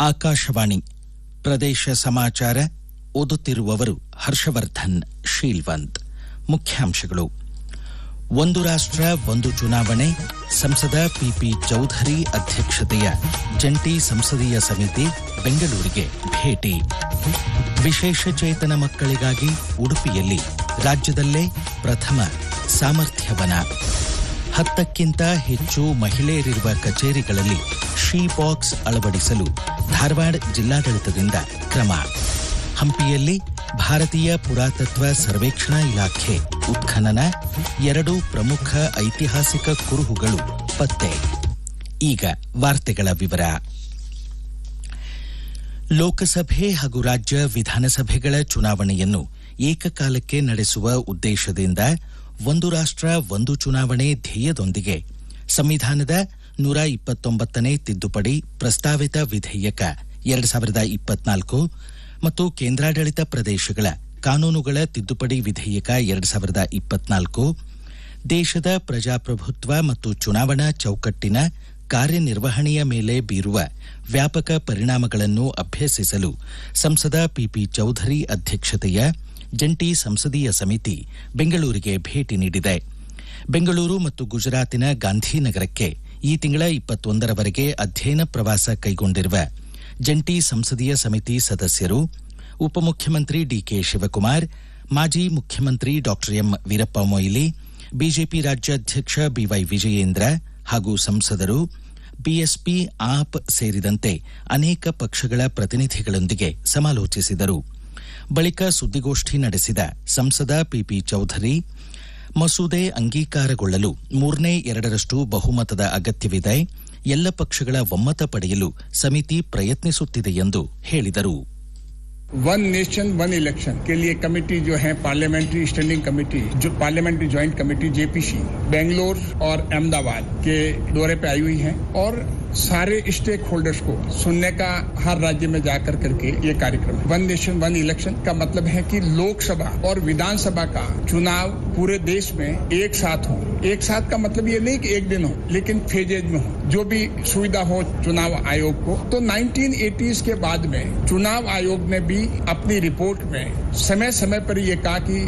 ಆಕಾಶವಾಣಿ ಪ್ರದೇಶ ಸಮಾಚಾರ ಓದುತ್ತಿರುವವರು ಹರ್ಷವರ್ಧನ್ ಶೀಲ್ವಂತ್ ಮುಖ್ಯಾಂಶಗಳು ಒಂದು ರಾಷ್ಟ್ರ ಒಂದು ಚುನಾವಣೆ ಸಂಸದ ಪಿಪಿ ಚೌಧರಿ ಅಧ್ಯಕ್ಷತೆಯ ಜಂಟಿ ಸಂಸದೀಯ ಸಮಿತಿ ಬೆಂಗಳೂರಿಗೆ ಭೇಟಿ ವಿಶೇಷ ಚೇತನ ಮಕ್ಕಳಿಗಾಗಿ ಉಡುಪಿಯಲ್ಲಿ ರಾಜ್ಯದಲ್ಲೇ ಪ್ರಥಮ ಸಾಮರ್ಥ್ಯವನ ಹತ್ತಕ್ಕಿಂತ ಹೆಚ್ಚು ಮಹಿಳೆಯರಿರುವ ಕಚೇರಿಗಳಲ್ಲಿ ಶೀ ಬಾಕ್ಸ್ ಅಳವಡಿಸಲು ಧಾರವಾಡ ಜಿಲ್ಲಾಡಳಿತದಿಂದ ಕ್ರಮ ಹಂಪಿಯಲ್ಲಿ ಭಾರತೀಯ ಪುರಾತತ್ವ ಸರ್ವೇಕ್ಷಣಾ ಇಲಾಖೆ ಉತ್ಖನನ ಎರಡು ಪ್ರಮುಖ ಐತಿಹಾಸಿಕ ಕುರುಹುಗಳು ಪತ್ತೆ ಈಗ ವಾರ್ತೆಗಳ ವಿವರ ಲೋಕಸಭೆ ಹಾಗೂ ರಾಜ್ಯ ವಿಧಾನಸಭೆಗಳ ಚುನಾವಣೆಯನ್ನು ಏಕಕಾಲಕ್ಕೆ ನಡೆಸುವ ಉದ್ದೇಶದಿಂದ ಒಂದು ರಾಷ್ಟ್ರ ಒಂದು ಚುನಾವಣೆ ಧ್ಯೇಯದೊಂದಿಗೆ ಸಂವಿಧಾನದ ನೂರ ಇಪ್ಪತ್ತೊಂಬತ್ತನೇ ತಿದ್ದುಪಡಿ ಪ್ರಸ್ತಾವಿತ ವಿಧೇಯಕ ಎರಡು ಸಾವಿರದ ಇಪ್ಪತ್ನಾಲ್ಕು ಮತ್ತು ಕೇಂದ್ರಾಡಳಿತ ಪ್ರದೇಶಗಳ ಕಾನೂನುಗಳ ತಿದ್ದುಪಡಿ ವಿಧೇಯಕ ಎರಡು ಸಾವಿರದ ಇಪ್ಪತ್ನಾಲ್ಕು ದೇಶದ ಪ್ರಜಾಪ್ರಭುತ್ವ ಮತ್ತು ಚುನಾವಣಾ ಚೌಕಟ್ಟಿನ ಕಾರ್ಯನಿರ್ವಹಣೆಯ ಮೇಲೆ ಬೀರುವ ವ್ಯಾಪಕ ಪರಿಣಾಮಗಳನ್ನು ಅಭ್ಯಸಿಸಲು ಸಂಸದ ಪಿಪಿ ಚೌಧರಿ ಅಧ್ಯಕ್ಷತೆಯ ಜಂಟಿ ಸಂಸದೀಯ ಸಮಿತಿ ಬೆಂಗಳೂರಿಗೆ ಭೇಟಿ ನೀಡಿದೆ ಬೆಂಗಳೂರು ಮತ್ತು ಗುಜರಾತಿನ ಗಾಂಧಿನಗರಕ್ಕೆ ಈ ತಿಂಗಳ ಇಪ್ಪತ್ತೊಂದರವರೆಗೆ ಅಧ್ಯಯನ ಪ್ರವಾಸ ಕೈಗೊಂಡಿರುವ ಜಂಟಿ ಸಂಸದೀಯ ಸಮಿತಿ ಸದಸ್ಯರು ಉಪಮುಖ್ಯಮಂತ್ರಿ ಡಿಕೆ ಶಿವಕುಮಾರ್ ಮಾಜಿ ಮುಖ್ಯಮಂತ್ರಿ ಡಾ ಎಂ ವೀರಪ್ಪ ಮೊಯ್ಲಿ ಬಿಜೆಪಿ ರಾಜ್ಯಾಧ್ಯಕ್ಷ ಬಿವೈ ವಿಜಯೇಂದ್ರ ಹಾಗೂ ಸಂಸದರು ಬಿಎಸ್ಪಿ ಆಪ್ ಸೇರಿದಂತೆ ಅನೇಕ ಪಕ್ಷಗಳ ಪ್ರತಿನಿಧಿಗಳೊಂದಿಗೆ ಸಮಾಲೋಚಿಸಿದರು ಬಳಿಕ ಸುದ್ದಿಗೋಷ್ಠಿ ನಡೆಸಿದ ಸಂಸದ ಪಿಪಿ ಚೌಧರಿ ಮಸೂದೆ ಅಂಗೀಕಾರಗೊಳ್ಳಲು ಮೂರನೇ ಎರಡರಷ್ಟು ಬಹುಮತದ ಅಗತ್ಯವಿದೆ ಎಲ್ಲ ಪಕ್ಷಗಳ ಒಮ್ಮತ ಪಡೆಯಲು ಸಮಿತಿ ಪ್ರಯತ್ನಿಸುತ್ತಿದೆ ಎಂದು ಹೇಳಿದರು वन नेशन वन इलेक्शन के लिए कमेटी जो है पार्लियामेंट्री स्टैंडिंग कमेटी जो parliamentary joint committee JPC Bangalore और अहमदाबाद के दौरे पे आई हुई है और सारे स्टेक होल्डर्स को सुनने का हर राज्य में जाकर करके ये कार्यक्रम है वन नेशन वन इलेक्शन का मतलब है कि लोकसभा और विधानसभा का चुनाव पूरे देश में एक साथ हो एक साथ का मतलब ये नहीं कि एक दिन हो लेकिन फेजेज में हो जो भी सुविधा हो चुनाव आयोग को तो 1980s के बाद में चुनाव आयोग ने भी अपनी रिपोर्ट में समय समय पर ये कहा कि